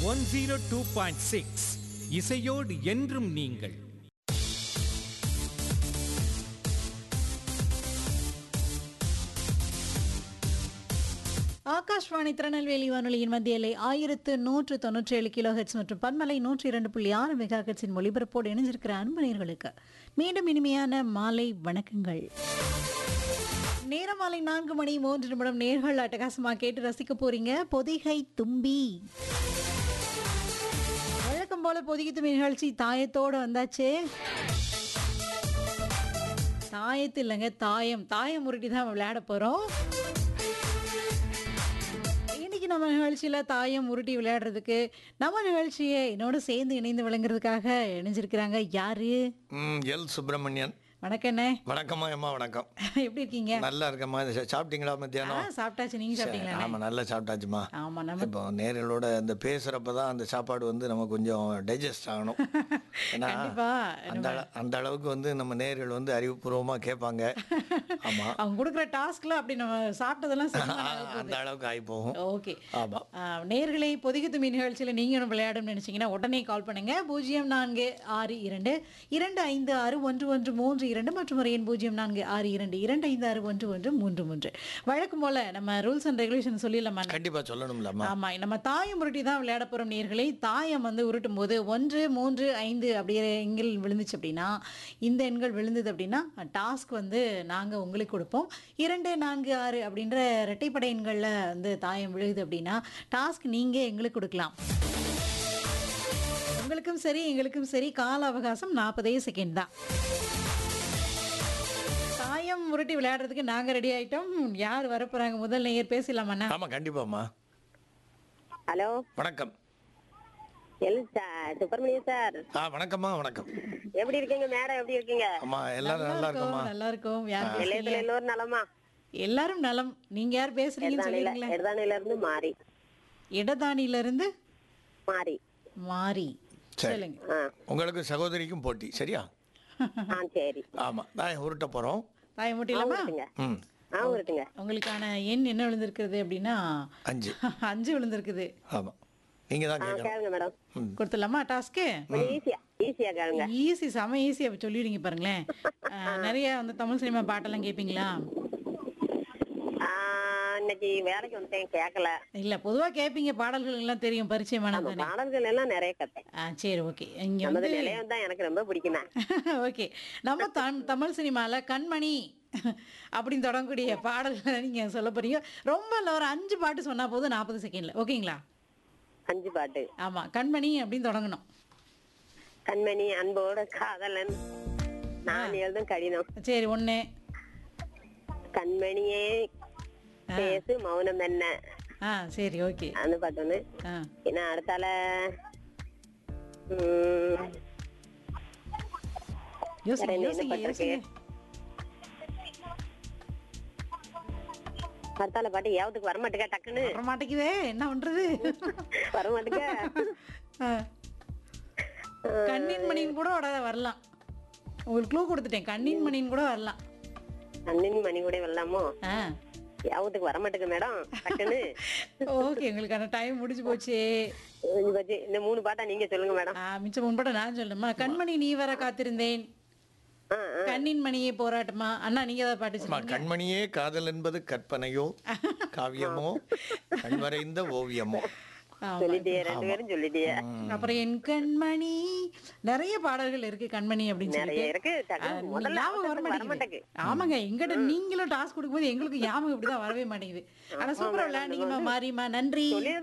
One zero two point six இசையோடு என்றும் நீங்கள் ஆகாஷ்வாணி திருநெல்வேலி வானொலியின் மத்திய எல்லை ஆயிரத்து நூற்று தொண்ணூற்றி ஏழு கிலோ ஹெட்ஸ் மற்றும் பன்மலை நூற்றி இரண்டு புள்ளி ஆறு மெகா ஹெட்ஸின் ஒளிபரப்போடு இணைஞ்சிருக்கிற அன்பு நேயர்களுக்கு மீண்டும் இனிமையான மாலை வணக்கங்கள் நேரம் மாலை நான்கு மணி மூன்று நிமிடம் நேர்கள் அட்டகாசமா கேட்டு ரசிக்க போறீங்க பொதிகை தும்பி வழக்கம் போல பொதிகை தும்பி நிகழ்ச்சி தாயத்தோடு வந்தாச்சே தாயத்து இல்லைங்க தாயம் தாயம் உருட்டி தான் விளையாட போறோம் இன்னைக்கு நம்ம நிகழ்ச்சியில தாயம் உருட்டி விளையாடுறதுக்கு நம்ம நிகழ்ச்சியை என்னோட சேர்ந்து இணைந்து விளங்குறதுக்காக இணைஞ்சிருக்கிறாங்க யாரு ம் எல் சுப்பிரமணியன் வணக்கம் அண்ணே வணக்கம்மா அம்மா வணக்கம் எப்படி இருக்கீங்க நல்லா இருக்கம்மா இது சா- சாப்பிட்டீங்களா ஆ மத்தியானம் சாப்பிட்டாச்சு நீங்க சாப்பிட்டீங்களா அண்ணே? ஆமாம் நல்லா சாப்பிட்டாச்சுமா ஆமா நம்ம இப்போ நேர்களோட அந்த பேசுகிறப்ப தான் அந்த சாப்பாடு வந்து நம்ம கொஞ்சம் டைஜஸ்ட் ஆகணும் ஏன்னா கண்டிப்பா அந்த அள- அந்த அளவுக்கு வந்து நம்ம நேர்கள் வந்து அறிவுபூர்வமாக கேட்பாங்க ஆமாம் அவங்க கொடுக்குற டாஸ்க்ல அப்படி நம்ம சாப்பிட்டதெல்லாம் அந்த அளவுக்கு ஆகி போகும் ஓகே ஆமாம் நேர்களை பொதிகை தும்பி நிகழ்ச்சியில் நீங்களும் விளையாடணும்னு நினைச்சீங்கன்னா உடனே கால் பண்ணுங்க பூஜ்ஜியம் நான்கு ஆறு இரண்டு இரண்டு ஐந்து ஆறு ஒன்று ஒன்று மூன்று இரண்டு மற்றும் ஒரு எண் பூஜ்ஜியம் நான்கு ஆறு இரண்டு இரண்டு ஐந்து ஆறு ஒன்று ஒன்று மூன்று மூன்று வழக்கம் போல நம்ம ரூல்ஸ் அண்ட் ரெகுலேஷன் சொல்லிடலாமா கண்டிப்பாக சொல்லணும்லம்மா ஆமா நம்ம தாயம் உருட்டி தான் விளையாட போறோம் நேர்களை தாயம் வந்து உருட்டும் போது ஒன்று மூன்று ஐந்து அப்படிங்கிற எண்கள் விழுந்துச்சு அப்படின்னா இந்த எண்கள் விழுந்தது அப்படின்னா டாஸ்க் வந்து நாங்க உங்களுக்கு கொடுப்போம் இரண்டு நான்கு ஆறு அப்படின்ற இரட்டைப்படை எண்கள்ல வந்து தாயம் விழுகுது அப்படின்னா டாஸ்க் நீங்க எங்களுக்கு கொடுக்கலாம் உங்களுக்கும் சரி எங்களுக்கும் சரி கால அவகாசம் நாற்பதே செகண்ட் தான் தாயம் உருட்டி விளையாடுறதுக்கு நாங்க ரெடி ஆயிட்டோம் யார் வரப்போறாங்க முதல் நேயர் பேசலாமாண்ணா ஆமாம் கண்டிப்பாம்மா ஹலோ வணக்கம் எல் சார் சுப்பிரமணியம் சார் ஆ வணக்கம்மா வணக்கம் எப்படி இருக்கீங்க மேடம் எப்படி இருக்கீங்க அம்மா எல்லாரும் நல்லா இருக்கோம்மா நல்லா இருக்கும் யார் நிலையத்துல பேசுறீங்க? எல்லோரும் நலமா எல்லாரும் நலம் நீங்க யார் பேசுறீங்கன்னு எடுதானில சொல்லுங்களேன் எடுதானில இருந்து மாறி இடதானில இருந்து மாறி மாறி சரி. சொல்லுங்க ஆ உங்களுக்கு சகோதரிக்கும் போட்டி சரியா ஆ சரி ஆமாம் நான் உருட்ட போகிறோம் தாய ஆ முட்டிலாமா விட்டுங்க ம் ஆ விட்டுங்க உங்களுக்கான எண் என்ன விழுந்திருக்கிறது அப்படின்னா அஞ்சு அஞ்சு விழுந்திருக்குது ஆமாம் நீங்கள் தான் ஆ கேட்கணும் கேளுங்க மேடம் கொடுத்துடலாமா டாஸ்க்கு கொஞ்சம் ஈஸியா ஈஸியா கேளுங்க ஈஸி செம ஈஸியா சொல்லிடுங்க பாருங்களேன் அஹ், நிறைய வந்து தமிழ் சினிமா பாட்டெல்லாம் கேட்பீங்களா ஆ, இன்னைக்கு வேலைக்கு வந்துட்டேன் கேட்கல இல்ல பொதுவா கேட்பீங்க பாடல்கள் எல்லாம் தெரியும் பரிச்சயமான நம்ம தானே பாடல்கள் எல்லாம் நிறைய கத்தேன் ஆ சரி ஓகே இங்க நமது வந்து நிலையம் தான் எனக்கு ரொம்ப பிடிக்குமே ஓகே நம்ம தம் தமிழ் சினிமால கண்மணி அப்படின்னு தொடங்கக்கூடிய பாடல்களை நீங்க சொல்ல போறீங்க ரொம்ப இல்ல ஒரு அஞ்சு பாட்டு சொன்னா போதும் நாற்பது செகண்ட்ல ஓகேங்களா அஞ்சு பாட்டு ஆமா கண்மணி அப்படின்னு தொடங்கணும் கண்மணி அன்போட காதலன் நான் எழுதும் கடிதம் சரி ஒண்ணு கண்மணியே பேசு மௌனம் என்ன ஆ சரி ஓகே அந்த பாட்டு ஒண்ணு ஆ என்ன அடுத்தால உம், யோசிங்க வேற என்ன யோசிங்க பாட்டு இருக்கு? யோசிங்க அடுத்தால பாட்டு யாவத்துக்கு வரமாட்டுக்கா டக்குன்னு வர மாட்டேங்குதே என்ன பண்றது வரமாட்டுக்க ஆ. கண்ணின் மணின்னு கூட வர வரலாம் உங்களுக்கு க்ளூ கொடுத்துட்டேன் கண்ணின் மணின்னு கூட வரலாம் அண்ணன் மணி கூட வரலாமோ ஆ யாவத்துக்கு வரமாட்டுக்க மேடம் டக்குன்னு ஓகே உங்களுக்கான டைம் முடிஞ்சு போச்சு கொஞ்சம் கொஞ்சம் இந்த மூணு பாட்டா நீங்க சொல்லுங்க மேடம் ஆ, மிச்சம் முன்பட நான் சொல்லணுமா கண்மணி நீ வர காத்திருந்தேன் ஆ, ஆ. கண்ணின் மணியே போராட்டமா அண்ணா நீங்க ஏதாவது பாட்டு அம்மா, சொல்லுங்க கண்மணியே காதல் என்பது கற்பனையோ காவியமோ கண்வரைந்த ஓவியமோ ஆமா. சொல்லிட்டியே ரெண்டு பேரும் சொல்லிட்டியே அப்புறம் என் கண்மணி நிறைய பாடல்கள் இருக்கு கண்மணி அப்படின்னு நிறைய சொல்லிட்டு இருக்கு ஆ, டக்குன்னு நீ முதல்ல ஞாபகம் வர அவசரத்துக்கு மாட்டேங்குது வரமாட்டேங்குது ஆமாங்க எங்கிட்ட நீங்களும் டாஸ்க் கொடுக்கும்போது எங்களுக்கு ஞாபகம் இப்படிதான் வரவே மாட்டேங்குது ஆனா சூப்பரா விளையாண்டீங்கம்மா மாறிமா நன்றி சொல்லி